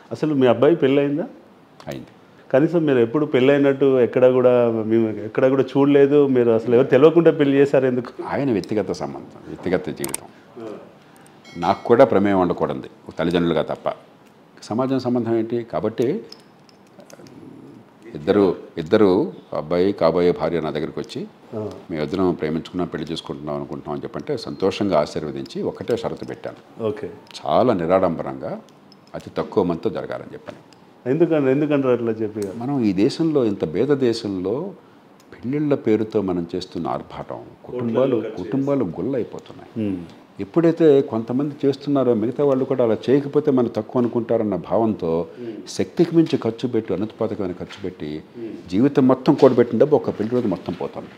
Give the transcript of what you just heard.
అసలు మీ అబ్బాయి పెళ్ళయిందా అయింది కనీసం మీరు ఎప్పుడు పెళ్ళైనట్టు ఎక్కడ కూడా మేము ఎక్కడ కూడా చూడలేదు మీరు అసలు ఎవరు తెలియకుండా పెళ్లి చేశారు ఎందుకు ఆయన వ్యక్తిగత సంబంధం వ్యక్తిగత జీవితం నాకు కూడా ప్రమేయం ఉండకూడదు తల్లిదండ్రులుగా తప్ప సమాజం సంబంధం ఏంటి కాబట్టి ఇద్దరు ఇద్దరు అబ్బాయి కాబోయే భార్య నా దగ్గరికి వచ్చి మీ ఇద్దరం ప్రేమించుకున్నాం పెళ్లి చేసుకుంటున్నాం అనుకుంటున్నాం అని చెప్పంటే సంతోషంగా ఆశీర్వదించి ఒకటే షరతు పెట్టాను ఓకే చాలా నిరాడంబరంగా అతి తక్కువ మందితో జరగాలని చెప్పాను ఎందుకంటే ఎందుకంటారు అట్లా చెప్పి మనం ఈ దేశంలో ఇంత భేద దేశంలో పెళ్ళిళ్ళ పేరుతో మనం చేస్తున్న ఆర్భాటం కుటుంబాలు కుటుంబాలు గుల్లైపోతున్నాయి ఎప్పుడైతే కొంతమంది చేస్తున్నారో మిగతా వాళ్ళు కూడా అలా చేయకపోతే మనం తక్కువ అనుకుంటారన్న భావంతో శక్తికి మించి ఖర్చు పెట్టి అనుత్పాదకమైన ఖర్చు పెట్టి జీవితం మొత్తం కూడబెట్టిన డబ్బు ఒక పెళ్లి రోజు మొత్తం పోతుంది